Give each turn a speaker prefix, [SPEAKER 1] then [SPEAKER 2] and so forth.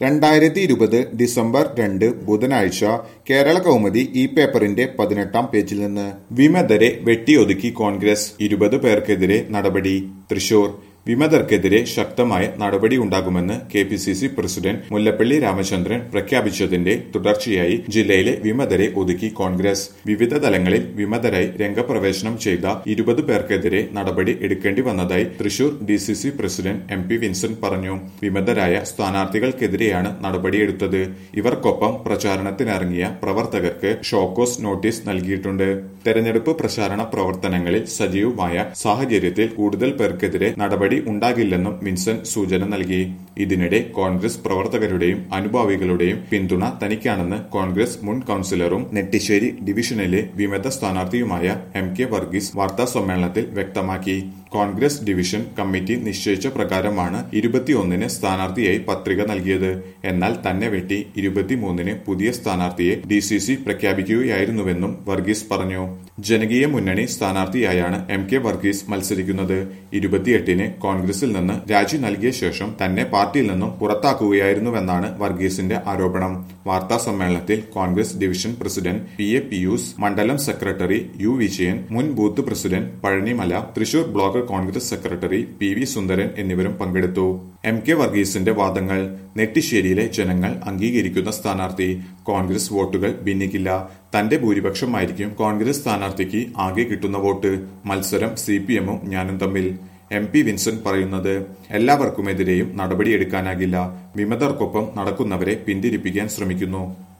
[SPEAKER 1] രണ്ടായിരത്തി ഇരുപത് ഡിസംബർ രണ്ട് ബുധനാഴ്ച കേരള കൗമുദി ഈ പേപ്പറിന്റെ പതിനെട്ടാം പേജിൽ നിന്ന് വിമതരെ വെട്ടിയൊതുക്കി കോൺഗ്രസ് ഇരുപത് പേർക്കെതിരെ നടപടി തൃശൂർ വിമതർക്കെതിരെ ശക്തമായ നടപടിയുണ്ടാകുമെന്ന് K P C C president Mullappally Ramachandran പ്രഖ്യാപിച്ചതിന്റെ തുടർച്ചയായി ജില്ലയിലെ വിമതരെ ഒതുക്കി കോൺഗ്രസ് വിവിധ തലങ്ങളിൽ വിമതരായി രംഗപ്രവേശനം ചെയ്ത ഇരുപത് പേർക്കെതിരെ നടപടി എടുക്കേണ്ടി വന്നതായി Thrissur D C C president M P Vincent പറഞ്ഞു വിമതരായ സ്ഥാനാർത്ഥികൾക്കെതിരെയാണ് നടപടിയെടുത്തത് ഇവർക്കൊപ്പം പ്രചാരണത്തിനിറങ്ങിയ പ്രവർത്തകർക്ക് ഷോക്കോസ് നോട്ടീസ് നൽകിയിട്ടുണ്ട് തെരഞ്ഞെടുപ്പ് പ്രചാരണ പ്രവർത്തനങ്ങളിൽ സജീവമായ സാഹചര്യത്തിൽ കൂടുതൽ പേർക്കെതിരെ നടപടി ഉണ്ടാകില്ലെന്നും വിൻസെന്റ് സൂചന നൽകി ഇതിനിടെ കോൺഗ്രസ് പ്രവർത്തകരുടെയും അനുഭാവികളുടെയും പിന്തുണ തനിക്കാണെന്ന് കോൺഗ്രസ് മുൻ കൌൺസിലറും നെട്ടിശ്ശേരി ഡിവിഷനിലെ വിമത സ്ഥാനാർത്ഥിയുമായ എം കെ വർഗീസ് വാർത്താ സമ്മേളനത്തിൽ വ്യക്തമാക്കി കോൺഗ്രസ് ഡിവിഷൻ കമ്മിറ്റി നിശ്ചയിച്ച പ്രകാരമാണ് ഇരുപത്തിയൊന്നിന് സ്ഥാനാർത്ഥിയായി പത്രിക നൽകിയത് എന്നാൽ തന്നെ വെട്ടി ഇരുപത്തിമൂന്നിന് പുതിയ സ്ഥാനാർത്ഥിയെ ഡി സി സി പ്രഖ്യാപിക്കുകയായിരുന്നുവെന്നും വർഗീസ് പറഞ്ഞു ജനകീയ മുന്നണി സ്ഥാനാർത്ഥിയായാണ് എം കെ വർഗീസ് മത്സരിക്കുന്നത് ഇരുപത്തിയെട്ടിന് കോൺഗ്രസിൽ നിന്ന് രാജി നൽകിയ ശേഷം തന്നെ പാർട്ടിയിൽ നിന്നും പുറത്താക്കുകയായിരുന്നുവെന്നാണ് വർഗീസിന്റെ ആരോപണം വാർത്താ സമ്മേളനത്തിൽ Congress division president P A Piyus മണ്ഡലം സെക്രട്ടറി യു വിജയൻ മുൻ booth president Pazhanimala Thrissur block Congress secretary P V Sundaran എന്നിവരും പങ്കെടുത്തു എം കെ വർഗീസിന്റെ വാദങ്ങൾ നെട്ടിശ്ശേരിയിലെ ജനങ്ങൾ അംഗീകരിക്കുന്ന സ്ഥാനാർത്ഥി കോൺഗ്രസ് വോട്ടുകൾ ഭിന്നിക്കില്ല തന്റെ ഭൂരിപക്ഷമായിരിക്കും കോൺഗ്രസ് സ്ഥാനാർത്ഥിക്ക് ആകെ കിട്ടുന്ന വോട്ട് മത്സരം സി പി എമ്മും ഞാനും തമ്മിൽ എം പി വിൻസെന്റ് പറയുന്നത് എല്ലാവർക്കുമെതിരെയും നടപടിയെടുക്കാനാകില്ല വിമതർക്കൊപ്പം നടക്കുന്നവരെ പിന്തിരിപ്പിക്കാൻ ശ്രമിക്കുന്നു